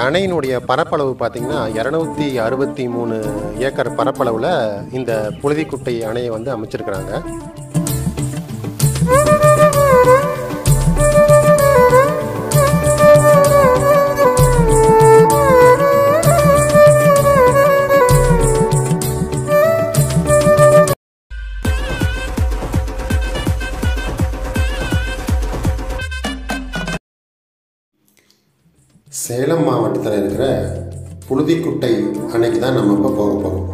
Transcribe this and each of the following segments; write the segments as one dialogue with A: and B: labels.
A: அணையினுடைய பரப்பளவு பார்த்தீங்கன்னா இரநூத்தி அறுபத்தி மூணு ஏக்கர் பரப்பளவில் இந்த புழுதிக்குட்டை அணையை வந்து அமைச்சிருக்கிறாங்க சேலம் மாவட்டத்தில் இருக்கிற புழுதிக்குட்டை அணைக்கு தான் நம்ம இப்போ போக போகிறோம்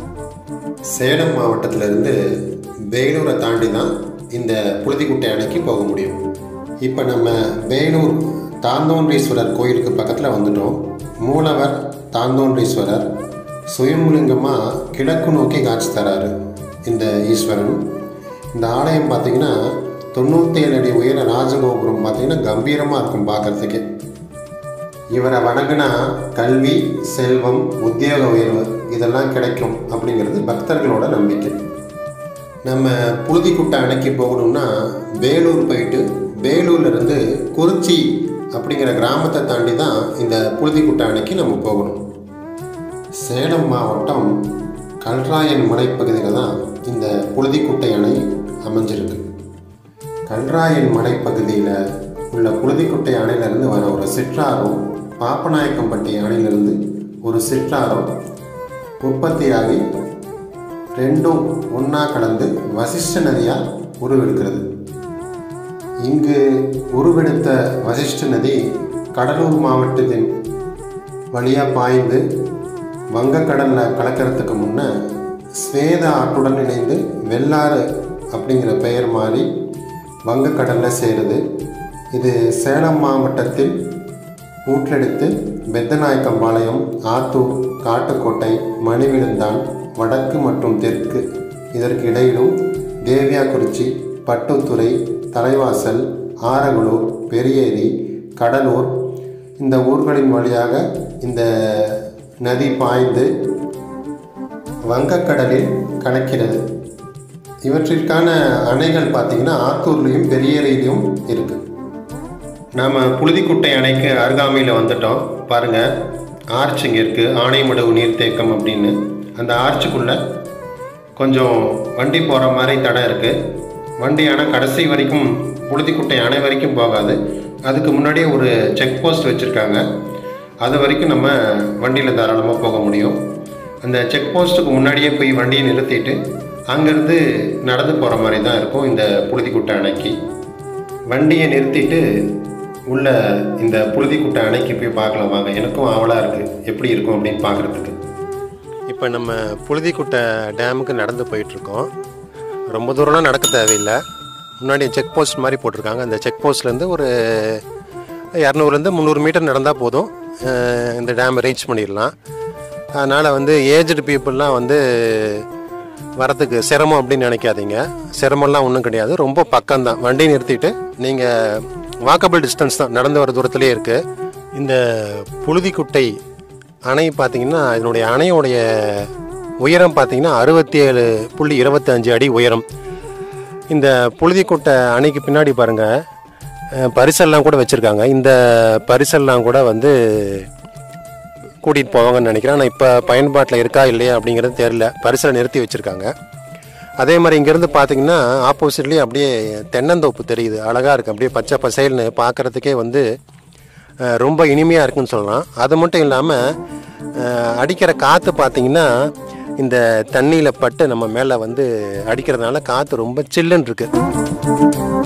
A: சேலம் மாவட்டத்திலிருந்து வேலூரை தாண்டி தான் இந்த புழுதிக்குட்டை அணைக்கு போக முடியும் இப்போ நம்ம வேலூர் தாந்தோன்றீஸ்வரர் கோயிலுக்கு பக்கத்தில் வந்துட்டோம் மூலவர் தாந்தோன்றீஸ்வரர் சுயம்புலிங்கமாக கிழக்கு நோக்கி காட்சி தராரு இந்த ஈஸ்வரன் இந்த ஆலயம் பார்த்தீங்கன்னா தொண்ணூற்றி ஏழு அடி உயர ராஜகோபுரம் பார்த்தீங்கன்னா கம்பீரமாக இருக்கும் பார்க்கறதுக்கே இவரை வணங்கினா கல்வி செல்வம் உத்தியோக உயர்வு இதெல்லாம் கிடைக்கும் அப்படிங்கிறது பக்தர்களோட நம்பிக்கை நம்ம புழுதிக்குட்டை அணைக்கு போகணும்னா வேலூர் போயிட்டு வேலூர்லேருந்து குறிச்சி அப்படிங்கிற கிராமத்தை தாண்டி தான் இந்த புழுதிக்குட்டை அணைக்கு நம்ம போகணும் சேலம் மாவட்டம் கல்ராயன் மலைப்பகுதியில் தான் இந்த புழுதிக்குட்டை அணை அமைஞ்சிருக்கு கல்ராயன் மலைப்பகுதியில் உள்ள புழுதிக்குட்டை அணையிலிருந்து வர ஒரு சிற்றாரும் பாப்பநாயக்கம்பட்டி அணையிலிருந்து ஒரு சிற்றாரும் உற்பத்தியாகி ரெண்டும் ஒன்றா கலந்து வசிஷ்ட நதியாக உருவெடுக்கிறது இங்கு உருவெடுத்த வசிஷ்ட நதி கடலூர் மாவட்டத்தின் வழியாக பாய்ந்து வங்கக்கடலில் கலக்கிறதுக்கு முன்னே ஸ்வேத ஆற்றுடன் இணைந்து வெள்ளாறு அப்படிங்கிற பெயர் மாறி வங்கக்கடலில் சேருது இது சேலம் மாவட்டத்தில் ஊற்றெடுத்து பெத்தநாயக்கம்பாளையம் ஆத்தூர் காட்டுக்கோட்டை மணிவிழுந்தான் வடக்கு மற்றும் தெற்கு இதற்கு இடையிலும் தேவியாக்குறிச்சி பட்டுத்துறை தலைவாசல் ஆரகுளூர் பெரியேரி கடலூர் இந்த ஊர்களின் வழியாக இந்த நதி பாய்ந்து வங்கக்கடலில் கலக்கிறது இவற்றிற்கான அணைகள் பார்த்திங்கன்னா ஆத்தூர்லேயும் பெரியேரியிலையும் இருக்குது நாம் புழுதிக்குட்டை அணைக்கு அருகாமையில் வந்துட்டோம் பாருங்கள் ஆர்ச் இங்கே இருக்குது ஆனைமடுவு நீர்த்தேக்கம் அப்படின்னு அந்த ஆர்ச்சுக்குள்ளே கொஞ்சம் வண்டி போகிற மாதிரி தடம் இருக்குது வண்டி ஆனால் கடைசி வரைக்கும் புழுதிக்குட்டை அணை வரைக்கும் போகாது அதுக்கு முன்னாடியே ஒரு செக் போஸ்ட் வச்சுருக்காங்க அது வரைக்கும் நம்ம வண்டியில் தாராளமாக போக முடியும் அந்த செக் போஸ்ட்டுக்கு முன்னாடியே போய் வண்டியை நிறுத்திட்டு அங்கேருந்து நடந்து போகிற மாதிரி தான் இருக்கும் இந்த புழுதிக்குட்டை அணைக்கு வண்டியை நிறுத்திட்டு உள்ள இந்த புழுதிக்குட்டை அணைக்கு போய் பார்க்கலாம் வாங்க எனக்கும் ஆவலாக இருக்குது எப்படி இருக்கும் அப்படின்னு பார்க்குறதுக்கு இப்போ நம்ம புழுதிக்குட்டை டேமுக்கு நடந்து போயிட்டுருக்கோம் ரொம்ப தூரம்லாம் நடக்க தேவையில்லை முன்னாடி செக் போஸ்ட் மாதிரி போட்டிருக்காங்க அந்த செக் போஸ்ட்லேருந்து ஒரு இரநூறுலேருந்து முந்நூறு மீட்டர் நடந்தால் போதும் அஹ் இந்த டேம் ரீச் பண்ணிடலாம் அதனால் வந்து ஏஜ்டு பீப்புளெலாம் வந்து வரத்துக்கு சிரமம் அப்படின்னு நினைக்காதீங்க சிரமம்லாம் ஒன்றும் கிடையாது ரொம்ப பக்கம்தான் வண்டி நிறுத்திட்டு நீங்கள் வாக்கபிள் டிஸ்டன்ஸ் தான் நடந்து வர தூரத்துலேயே இருக்குது இந்த புழுதிக்குட்டை அணை பார்த்தீங்கன்னா இதனுடைய அணையோடைய உயரம் பார்த்தீங்கன்னா அறுபத்தி ஏழு புள்ளி இருபத்தஞ்சு அடி உயரம் இந்த புழுதிக்குட்டை அணைக்கு பின்னாடி பாருங்கள் அஹ், பரிசல்லாம் கூட வச்சுருக்காங்க இந்த பரிசல்லாம் கூட வந்து கூட்டிகிட்டு போவாங்கன்னு நினைக்கிறேன் ஆனால் இப்போ பயன்பாட்டில் இருக்கா இல்லையா அப்படிங்கிறது தெரில பரிசலை நிறுத்தி வச்சுருக்காங்க அதே மாதிரி இங்கேருந்து பார்த்தீங்கன்னா ஆப்போசிட்லேயே அப்படியே தென்னந்தோப்பு தெரியுது அழகாக இருக்குது அப்படியே பச்சை பசேல்னு பார்க்குறதுக்கே வந்து அஹ், ரொம்ப இனிமையாக இருக்குன்னு சொல்லலாம் அது மட்டும் இல்லாமல் அடிக்கிற காற்று பார்த்தீங்கன்னா இந்த தண்ணியில் பட்டு நம்ம மேலே வந்து அடிக்கிறதுனால காற்று ரொம்ப சில்லுன்னு இருக்குது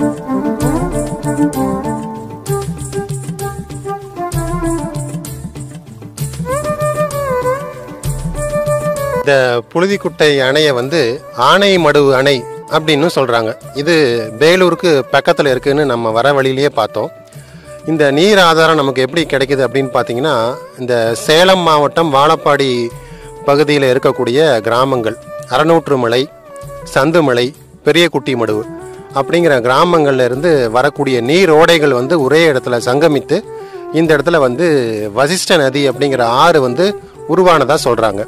A: இந்த புழுதிக்குட்டை அணையை வந்து ஆனைமடுவு அணை அப்படின்னு சொல்கிறாங்க இது வேலூருக்கு பக்கத்தில் இருக்குன்னு நம்ம வர வழியிலேயே பார்த்தோம் இந்த நீர் ஆதாரம் நமக்கு எப்படி கிடைக்குது அப்படின்னு பார்த்தீங்கன்னா இந்த சேலம் மாவட்டம் வாழப்பாடி பகுதியில் இருக்கக்கூடிய கிராமங்கள் அறநூற்றுமலை சந்துமலை பெரியகுட்டி மடுவு அப்படிங்கிற கிராமங்கள்ல இருந்து வரக்கூடிய நீர் ஓடைகள் வந்து ஒரே இடத்துல சங்கமித்து இந்த இடத்துல வந்து வசிஷ்ட நதி அப்படிங்கிற ஆறு வந்து உருவானதா சொல்கிறாங்க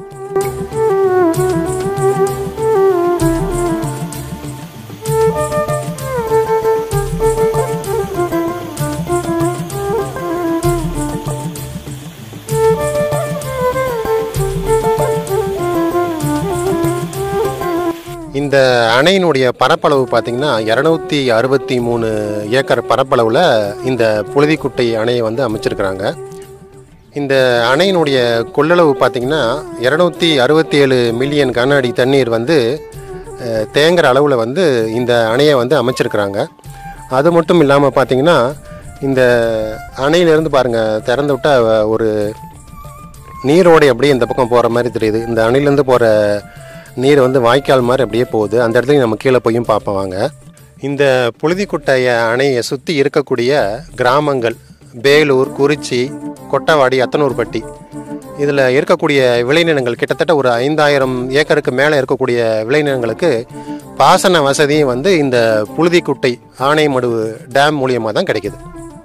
A: இந்த அணையினுடைய பரப்பளவு பார்த்திங்கன்னா இரநூத்தி அறுபத்தி மூணு ஏக்கர் பரப்பளவில் இந்த புழுதிக்குட்டை அணையை வந்து அமைச்சிருக்கிறாங்க இந்த அணையினுடைய கொள்ளளவு பார்த்திங்கன்னா இரநூத்தி அறுபத்தி ஏழு மில்லியன் கன அடி தண்ணீர் வந்து அஹ், தேங்குற அளவில் வந்து இந்த அணையை வந்து அமைச்சிருக்கிறாங்க அது மட்டும் இல்லாமல் பார்த்திங்கன்னா இந்த அணையிலேருந்து பாருங்கள் திறந்து விட்டால் ஒரு நீரோடை அப்படியே இந்த பக்கம் போகிற மாதிரி தெரியுது இந்த அணையிலேருந்து போகிற நீர் வந்து வாய்க்கால் மாதிரி அப்படியே போகுது அந்த இடத்துல நம்ம கீழே போயும் பார்ப்போம் வாங்க இந்த புழுதிக்குட்டைய அணையை சுற்றி இருக்கக்கூடிய கிராமங்கள் பேலூர் குறிச்சி கொட்டவாடி அத்தனூர்பட்டி இதில் இருக்கக்கூடிய விளைநிலங்கள் கிட்டத்தட்ட ஒரு ஐந்தாயிரம் ஏக்கருக்கு மேலே இருக்கக்கூடிய விளைநிலங்களுக்கு பாசன வசதியும் வந்து இந்த புழுதிக்குட்டை ஆனைமடு டேம் மூலியமாக தான் கிடைக்குது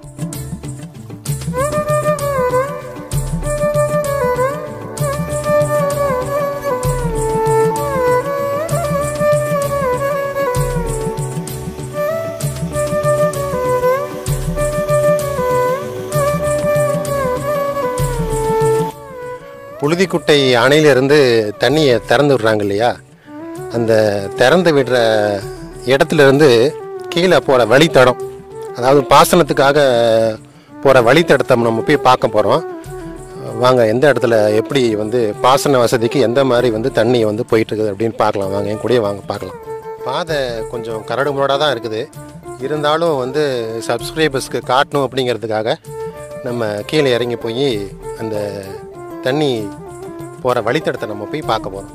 A: புழுதிக்குட்டை அணையிலிருந்து தண்ணியை திறந்து விடுறாங்க இல்லையா அந்த திறந்து விடுற இடத்துல இருந்து கீழே போகிற வழித்தடம் அதாவது பாசனத்துக்காக போகிற வழித்தடத்தை நம்ம போய் பார்க்க போகிறோம் வாங்க எந்த இடத்துல எப்படி வந்து பாசன வசதிக்கு எந்த மாதிரி வந்து தண்ணி வந்து போயிட்டு இருக்குது அப்படின்னு பார்க்கலாம் வாங்க என் கூடயே வாங்க பார்க்கலாம் பாதை கொஞ்சம் கரடு முரடாக தான் இருக்குது இருந்தாலும் வந்து சப்ஸ்கிரைபர்ஸ்க்கு காட்டணும் அப்படிங்கிறதுக்காக நம்ம கீழே இறங்கி போய் அந்த தண்ணி போகிற வழித்தடத்தை நம்ம போய் பார்க்க போகிறோம்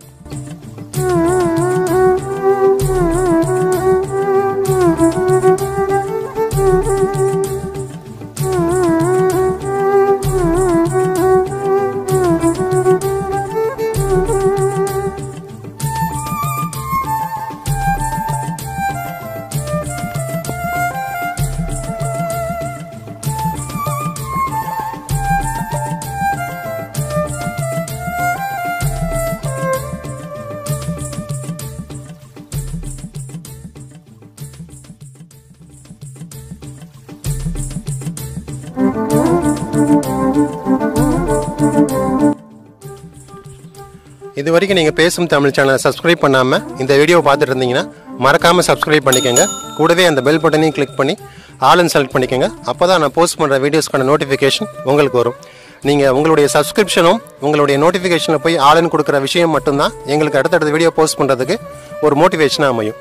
A: இது வரைக்கும் நீங்கள் பேசும் தமிழ் சேனலை சப்ஸ்கிரைப் பண்ணாமல் இந்த வீடியோ பார்த்துட்டு இருந்தீங்கன்னா மறக்காமல் சப்ஸ்கிரைப் பண்ணிக்கோங்க கூடவே அந்த பெல் பட்டனையும் கிளிக் பண்ணி ஆல்னு செலக்ட் பண்ணிக்கோங்க அப்போ தான் நான் போஸ்ட் பண்ணுற வீடியோஸ்க்கான நோட்டிஃபிகேஷன் உங்களுக்கு வரும் நீங்கள் உங்களுடைய சப்ஸ்கிரிப்ஷனும் உங்களுடைய நோட்டிஃபிகேஷனில் போய் ஆளுன்னு கொடுக்குற விஷயம் மட்டும்தான் எங்களுக்கு அடுத்தடுத்த வீடியோ போஸ்ட் பண்ணுறதுக்கு ஒரு மோட்டிவேஷனாக அமையும்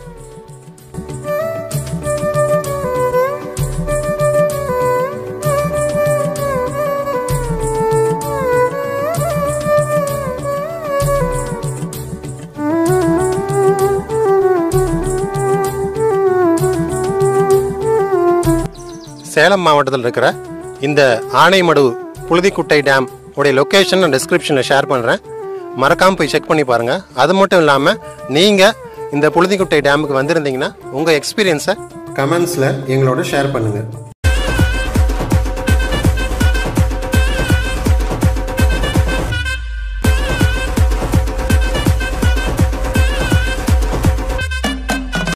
A: சேலம் மாவட்டத்தில் இருக்கிற இந்த ஆனைமடு புழுதிக்குட்டை டேம் உடைய லொக்கேஷன் நான் டிஸ்கிரிப்ஷனில் ஷேர் பண்ணுறேன் மறக்காமல் போய் செக் பண்ணி பாருங்கள் அது மட்டும் இல்லாமல் நீங்கள் இந்த புழுதிக்குட்டை டேமுக்கு வந்திருந்தீங்கன்னா உங்கள் எக்ஸ்பீரியன்ஸை கமெண்ட்ஸில் எங்களோட ஷேர் பண்ணுங்கள்